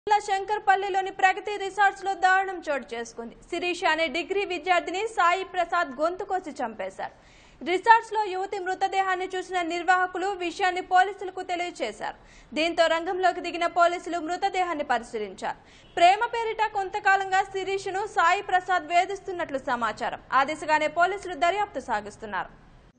జిల్లా శంకర్పల్లిలోని ప్రగతి రిసార్ట్స్ లో దారుణం చోటు చేసుకుంది శిరీష అనే డిగ్రీ విద్యార్థిని సాయి ప్రసాద్ గొంతు కోసి చంపేశారు రిసార్ట్స్ లో యువతి మృతదేహాన్ని చూసిన నిర్వాహకులు విషయాన్ని పోలీసులకు తెలియజేశారు దీంతో రంగంలోకి దిగిన పోలీసులు మృతదేహాన్ని పరిశీలించారు ప్రేమ పేరిట కొంతకాలంగా శిరీషను సాయి ప్రసాద్ వేధిస్తున్నట్లు సమాచారం ఆ దిశగానే పోలీసులు దర్యాప్తు సాగిస్తున్నారు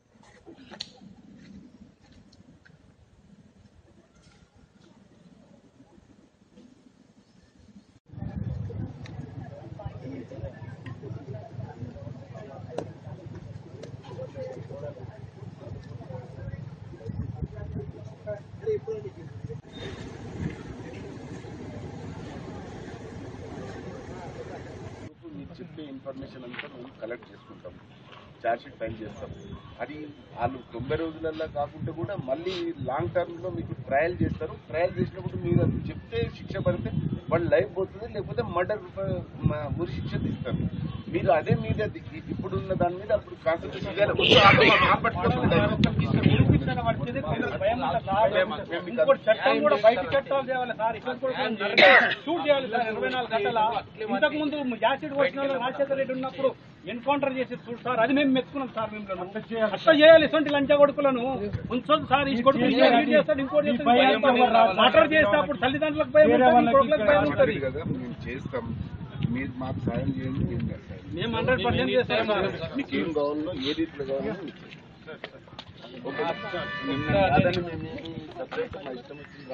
మీకు చెప్పే ఇన్ఫర్మేషన్ అంతా మేము కలెక్ట్ చేసుకుంటాం ఛార్జ్షీట్ ఫైల్ చేస్తాం అది వాళ్ళు తొంభై రోజులల్లో కాకుండా కూడా మళ్ళీ లాంగ్ టర్మ్ లో మీకు ట్రయల్ చేస్తారు ట్రయల్ చేసినప్పుడు మీరు అది చెప్తే శిక్ష పడితే వాళ్ళు లైఫ్ పోతుంది లేకపోతే మర్డర్ ఉరి శిక్ష తీస్తారు మీరు అదే మీద ఇప్పుడు ఉన్న దాని మీద అప్పుడు కాన్సన్ట్రేషన్ చేయాలి వచ్చి ఆటో ఆపట్టుకోకుండా నిరూపించడం వచ్చేది కొందరు భయం వల్ల సార్. ఇంకోటి చట్టం కూడా బయట చట్టాలు చేయాలి సార్ ఇక్కడ కూడా కొందరు షూట్ చేయాలి సార్ ఇరవై నాలుగు గంటల ఇంతకు ముందు యాసిడ్ వచ్చిన వాళ్ళు రాజశేఖర రెడ్డి ఉన్నప్పుడు ఎన్కౌంటర్ చేసి చూడు సార్ అది మేము మెచ్చుకున్నాం సార్ మేము అట్లా చేయాలి ఇటువంటి లంచ కొడుకులను ఉంచొద్దు సార్ ఈ కొడుకు ఇది చేస్తాడు ఇంకోటి చేస్తాడు మర్డర్ చేస్తే అప్పుడు తల్లిదండ్రులకు భయం ఉంటుంది ఈ కొడుకులకు భయం ఉంటుంది కదా మేము చేస్తాం మీరు మాకు సాయం చేయండి మేము చేస్తాం మేము హండ్రెడ్ పర్సెంట్ చేస్తాం సార్ మీకు ఏం కావాలో ఏ రీతిలో కావాలో మీకు చేస్తాం. ఓకే నిన్న కాదని మేము separate మా ఇష్టం వచ్చింది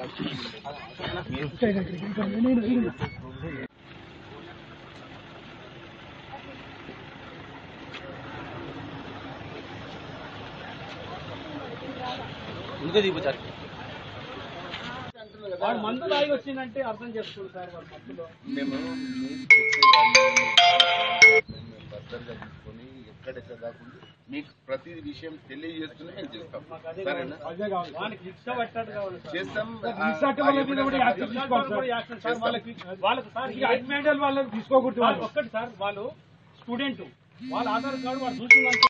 వాడు మందు తాగి వచ్చిందంటే అర్థం చేసుకోండి సార్ వాడు మత్తులో మేము మీరు చెప్పేదాన్ని మేము భద్రంగా తీసుకొని ఎక్కడెక్కడ కాకుండా మీకు ప్రతి విషయం తెలియజేస్తూనే మేము చేస్తాం సరేనా వానికి శిక్ష పట్టాడు కావాలి సార్ చేస్తాం రిసార్ట్ వాళ్ళ మీద కూడా యాక్షన్ తీసుకోవాలి సార్. యాక్షన్ సార్ వాళ్ళకి వాళ్ళకి సార్ ఈ అడ్మిటల్ వాళ్ళకి తీసుకోకూడదు ఒక్కటి సార్ వాళ్ళు స్టూడెంట్ వాళ్ళ ఆధార్ కార్డు వాళ్ళు చూసుకున్నారు